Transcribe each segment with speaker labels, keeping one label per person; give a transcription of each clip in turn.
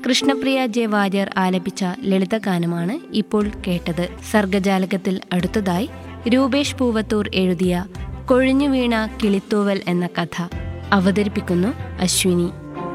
Speaker 1: Krishnapriya J Warrier ആലപിച്ച ലളിതഗാനമാണ് ഇപ്പോൾ കേട്ടത് സർഗജാലകത്തിൽ അടുത്തതായി രൂപേഷ് പൂവത്തൂർ എഴുതിയ കൊഴിഞ്ഞു വീണ കിളിത്തൂവൽ എന്ന കഥ അവതരിപ്പിക്കുന്നു അശ്വിനി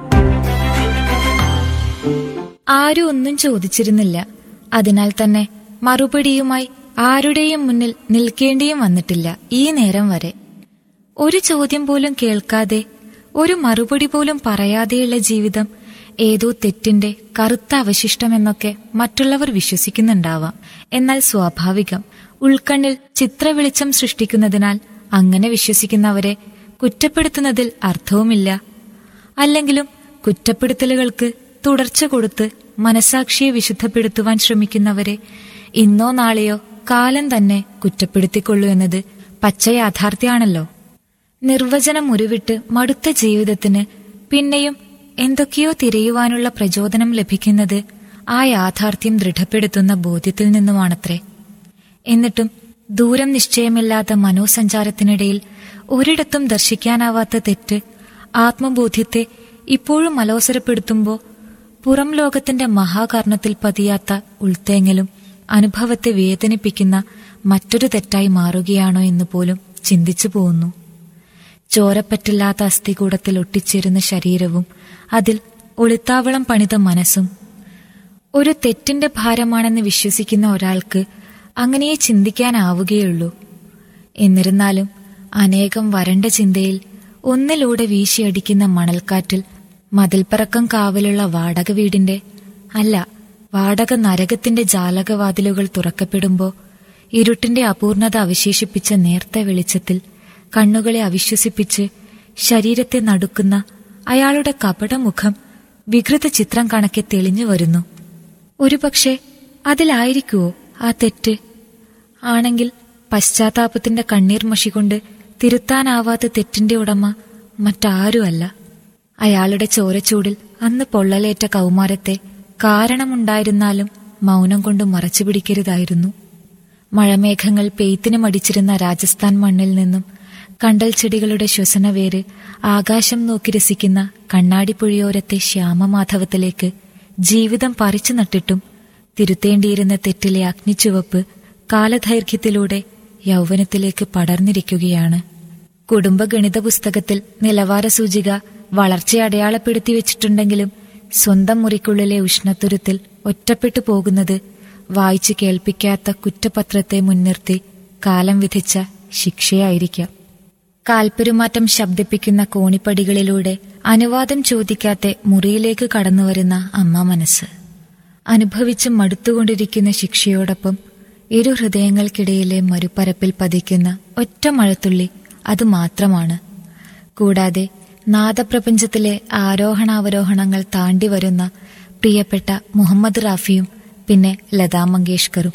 Speaker 2: ആരും ഒന്നും ചോദിച്ചിരുന്നില്ല അതിനാൽ തന്നെ മറുപടിയുമായി ആരുടെയും മുന്നിൽ നിൽക്കേണ്ടിയും വന്നിട്ടില്ല ഈ നേരം വരെ ഒരു ചോദ്യം പോലും കേൾക്കാതെ ഒരു മറുപടി പോലും പറയാതെയുള്ള ജീവിതം ഏതോ തെറ്റിന്റെ കറുത്ത അവശിഷ്ടമെന്നൊക്കെ മറ്റുള്ളവർ വിശ്വസിക്കുന്നുണ്ടാവാം എന്നാൽ സ്വാഭാവികം ഉൾക്കണ്ണിൽ ചിത്രവെളിച്ചം സൃഷ്ടിക്കുന്നതിനാൽ അങ്ങനെ വിശ്വസിക്കുന്നവരെ കുറ്റപ്പെടുത്തുന്നതിൽ അർത്ഥവുമില്ല അല്ലെങ്കിലും കുറ്റപ്പെടുത്തലുകൾക്ക് തുടർച്ച കൊടുത്ത് മനസാക്ഷിയെ വിശുദ്ധപ്പെടുത്തുവാൻ ശ്രമിക്കുന്നവരെ ഇന്നോ നാളെയോ കാലം തന്നെ കുറ്റപ്പെടുത്തിക്കൊള്ളൂ എന്നത് പച്ച യാഥാർത്ഥ്യമാണല്ലോ നിർവചനം ഉരുവിട്ട് മടുത്ത ജീവിതത്തിന് പിന്നെയും എന്തൊക്കെയോ തിരയുവാനുള്ള പ്രചോദനം ലഭിക്കുന്നത് ആ യാഥാർത്ഥ്യം ദൃഢപ്പെടുത്തുന്ന ബോധ്യത്തിൽ നിന്നുമാണത്രേ എന്നിട്ടും ദൂരം നിശ്ചയമില്ലാത്ത മനോസഞ്ചാരത്തിനിടയിൽ ഒരിടത്തും ദർശിക്കാനാവാത്ത തെറ്റ് ആത്മബോധ്യത്തെ ഇപ്പോഴും അലോസരപ്പെടുത്തുമ്പോൾ പുറം ലോകത്തിന്റെ മഹാകർണത്തിൽ പതിയാത്ത ഉൾത്തേങ്ങലും അനുഭവത്തെ വേദനിപ്പിക്കുന്ന മറ്റൊരു തെറ്റായി മാറുകയാണോ എന്ന് പോലും ചിന്തിച്ചു പോകുന്നു ചോരപ്പറ്റില്ലാത്ത അസ്ഥികൂടത്തിൽ ഒട്ടിച്ചേരുന്ന ശരീരവും അതിൽ ഒളിത്താവളം പണിത മനസ്സും ഒരു തെറ്റിന്റെ ഭാരമാണെന്ന് വിശ്വസിക്കുന്ന ഒരാൾക്ക് അങ്ങനെയേ ചിന്തിക്കാനാവുകയുള്ളൂ എന്നിരുന്നാലും അനേകം വരണ്ട ചിന്തയിൽ ഒന്നിലൂടെ വീശിയടിക്കുന്ന മണൽക്കാറ്റിൽ മതിൽപ്പറക്കം കാവലുള്ള വാടക വീടിന്റെ അല്ല വാടക നരകത്തിന്റെ ജാലകവാതിലുകൾ തുറക്കപ്പെടുമ്പോ ഇരുട്ടിന്റെ അപൂർണത അവശേഷിപ്പിച്ച നേർത്ത വെളിച്ചത്തിൽ കണ്ണുകളെ അവിശ്വസിപ്പിച്ച് ശരീരത്തെ നടുക്കുന്ന അയാളുടെ കപടമുഖം വികൃത ചിത്രം കണക്കെ തെളിഞ്ഞു വരുന്നു ഒരുപക്ഷെ അതിലായിരിക്കുവോ ആ തെറ്റ് ആണെങ്കിൽ പശ്ചാത്താപത്തിന്റെ കണ്ണീർ മഷി കൊണ്ട് തിരുത്താനാവാത്ത തെറ്റിന്റെ ഉടമ മറ്റാരുമല്ല അയാളുടെ ചോരച്ചൂടിൽ അന്ന് പൊള്ളലേറ്റ കൗമാരത്തെ കാരണമുണ്ടായിരുന്നാലും മൗനം കൊണ്ട് മറച്ചു പിടിക്കരുതായിരുന്നു മഴമേഘങ്ങൾ പെയ്ത്തിന് മടിച്ചിരുന്ന രാജസ്ഥാൻ മണ്ണിൽ നിന്നും കണ്ടൽ ചെടികളുടെ ശ്വസനവേര് ആകാശം നോക്കി രസിക്കുന്ന കണ്ണാടിപ്പുഴയോരത്തെ ശ്യാമമാധവത്തിലേക്ക് ജീവിതം പറിച്ചു നട്ടിട്ടും തിരുത്തേണ്ടിയിരുന്ന തെറ്റിലെ അഗ്നിച്ചുവപ്പ് കാലദൈർഘ്യത്തിലൂടെ യൗവനത്തിലേക്ക് പടർന്നിരിക്കുകയാണ് കുടുംബ ഗണിത പുസ്തകത്തിൽ നിലവാര സൂചിക വളർച്ച അടയാളപ്പെടുത്തി വെച്ചിട്ടുണ്ടെങ്കിലും സ്വന്തം മുറിക്കുള്ളിലെ ഉഷ്ണത്തുരുത്തിൽ ഒറ്റപ്പെട്ടു പോകുന്നത് വായിച്ചു കേൾപ്പിക്കാത്ത കുറ്റപത്രത്തെ മുൻനിർത്തി കാലം വിധിച്ച ശിക്ഷയായിരിക്കാം കാൽപ്പെരുമാറ്റം ശബ്ദിപ്പിക്കുന്ന കോണിപ്പടികളിലൂടെ അനുവാദം ചോദിക്കാത്ത മുറിയിലേക്ക് കടന്നുവരുന്ന അമ്മ മനസ്സ് അനുഭവിച്ച് മടുത്തുകൊണ്ടിരിക്കുന്ന ശിക്ഷയോടൊപ്പം ഇരു ഹൃദയങ്ങൾക്കിടയിലെ മരുപ്പരപ്പിൽ പതിക്കുന്ന ഒറ്റ മഴത്തുള്ളി അത് മാത്രമാണ് കൂടാതെ നാദപ്രപഞ്ചത്തിലെ ആരോഹണാവരോഹണങ്ങൾ താണ്ടി വരുന്ന പ്രിയപ്പെട്ട മുഹമ്മദ് റാഫിയും പിന്നെ ലതാ മങ്കേഷ്കറും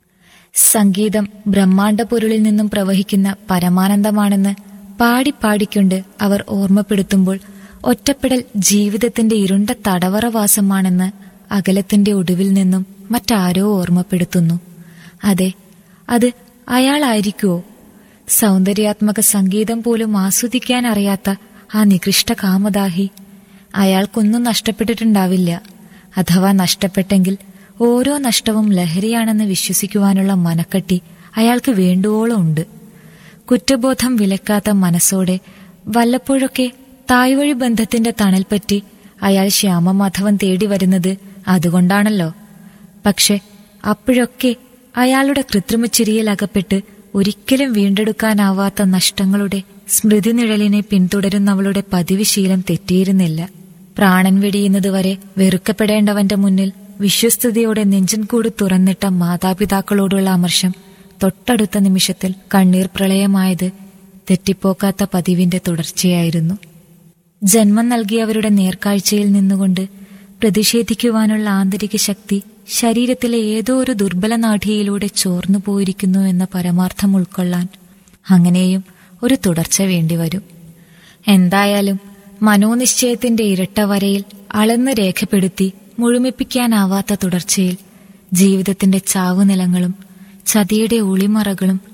Speaker 2: സംഗീതം ബ്രഹ്മാണ്ഡ പൊരുളിൽ നിന്നും പ്രവഹിക്കുന്ന പരമാനന്ദമാണെന്ന് പാടിപ്പാടിക്കൊണ്ട് അവർ ഓർമ്മപ്പെടുത്തുമ്പോൾ ഒറ്റപ്പെടൽ ജീവിതത്തിന്റെ ഇരുണ്ട തടവറവാസമാണെന്ന് അകലത്തിന്റെ ഒടുവിൽ നിന്നും മറ്റാരോ ഓർമ്മപ്പെടുത്തുന്നു അതെ അത് അയാളായിരിക്കുവോ സൗന്ദര്യാത്മക സംഗീതം പോലും ആസ്വദിക്കാൻ അറിയാത്ത ആ നികൃഷ്ട കാമദാഹി അയാൾക്കൊന്നും നഷ്ടപ്പെട്ടിട്ടുണ്ടാവില്ല അഥവാ നഷ്ടപ്പെട്ടെങ്കിൽ ഓരോ നഷ്ടവും ലഹരിയാണെന്ന് വിശ്വസിക്കുവാനുള്ള മനക്കട്ടി അയാൾക്ക് വേണ്ടുവോളം ഉണ്ട് കുറ്റബോധം വിലക്കാത്ത മനസ്സോടെ വല്ലപ്പോഴൊക്കെ തായ്വഴി ബന്ധത്തിന്റെ തണൽപ്പറ്റി അയാൾ ശ്യാമമാധവൻ തേടി വരുന്നത് അതുകൊണ്ടാണല്ലോ പക്ഷെ അപ്പോഴൊക്കെ അയാളുടെ കൃത്രിമച്ചിരിയിൽ അകപ്പെട്ട് ഒരിക്കലും വീണ്ടെടുക്കാനാവാത്ത നഷ്ടങ്ങളുടെ സ്മൃതി നിഴലിനെ പിന്തുടരുന്നവളുടെ പതിവ് ശീലം തെറ്റിയിരുന്നില്ല പ്രാണൻ വെടിയുന്നതുവരെ വെറുക്കപ്പെടേണ്ടവന്റെ മുന്നിൽ വിശ്വസ്തയോടെ നെഞ്ചൻകൂട് തുറന്നിട്ട മാതാപിതാക്കളോടുള്ള അമർഷം തൊട്ടടുത്ത നിമിഷത്തിൽ കണ്ണീർ പ്രളയമായത് തെറ്റിപ്പോക്കാത്ത പതിവിന്റെ തുടർച്ചയായിരുന്നു ജന്മം നൽകിയവരുടെ നേർക്കാഴ്ചയിൽ നിന്നുകൊണ്ട് പ്രതിഷേധിക്കുവാനുള്ള ആന്തരിക ശക്തി ശരീരത്തിലെ ഏതോ ഒരു ദുർബല നാഠിയിലൂടെ ചോർന്നു പോയിരിക്കുന്നു എന്ന പരമാർത്ഥം ഉൾക്കൊള്ളാൻ അങ്ങനെയും ഒരു തുടർച്ച വേണ്ടിവരും എന്തായാലും മനോനിശ്ചയത്തിന്റെ ഇരട്ട വരയിൽ അളന്ന് രേഖപ്പെടുത്തി മുഴുമിപ്പിക്കാനാവാത്ത തുടർച്ചയിൽ ജീവിതത്തിന്റെ ചാവുനിലങ്ങളും ചതിയുടെ ഒളിമറകളും